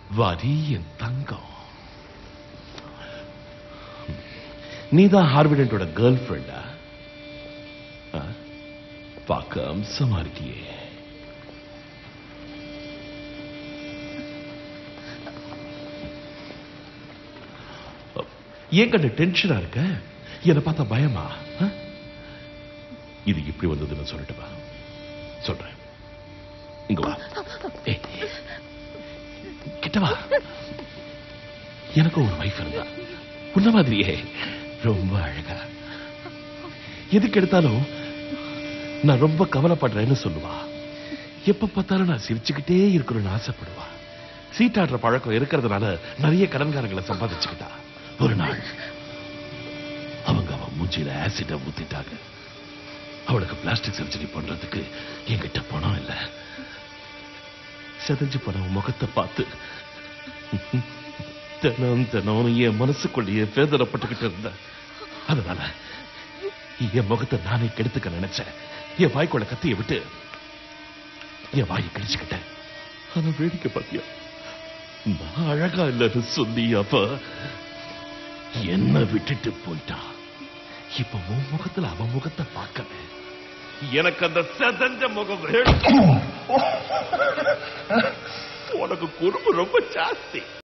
வாடி என் தங்கம் நீதான் ஹார்விடன்டோட கேர்ள் ஃபிரெண்டா பார்க்க அம்சமா இருக்கியே ஏன் கண்ட டென்ஷனா இருக்க என்ன பார்த்தா பயமா ஆ? இது இப்படி வந்ததுன்னு சொல்லட்டுமா சொல்றேன் இங்க வா ஏய், கிட்ட வா எனக்கு ஒரு வைஃப் இருந்தா உன்ன மாதிரியே ரொம்ப அழகா எதுக்கு எடுத்தாலும் நான் ரொம்ப கவலைப்படுறேன்னு சொல்லுவா எப்ப பார்த்தாலும் நான் சிரிச்சுக்கிட்டே இருக்கணும்னு ஆசைப்படுவா சீட்டாடுற பழக்கம் இருக்கிறதுனால நிறைய கடன்காரங்களை சம்பாதிச்சுக்கிட்டா ஒரு நாள் அவங்க அவன் மூஞ்சில ஆசிட ஊத்திட்டாங்க அவளுக்கு பிளாஸ்டிக் சர்ஜரி பண்றதுக்கு என்கிட்ட பணம் இல்ல செதஞ்சு போன உன் முகத்தை பார்த்து தினம் தினம் என் மனசுக்குள்ளேயே வேதனைப்பட்டுக்கிட்டு இருந்தேன் அதனால என் முகத்தை நானே கெடுத்துக்க நினைச்சேன் என் வாய்க்குள்ள கத்திய விட்டு என் வாயை கிழிச்சுக்கிட்டேன் ஆனா வேடிக்கை பாத்தியா நான் அழகா இல்லைன்னு சொல்லி அப்ப என்ன விட்டுட்டு போயிட்டா இப்ப உன் முகத்துல அவன் முகத்தை பார்க்கல எனக்கு அந்த செதஞ்ச முகம் வேணும் உனக்கு குறும்பு ரொம்ப ஜாஸ்தி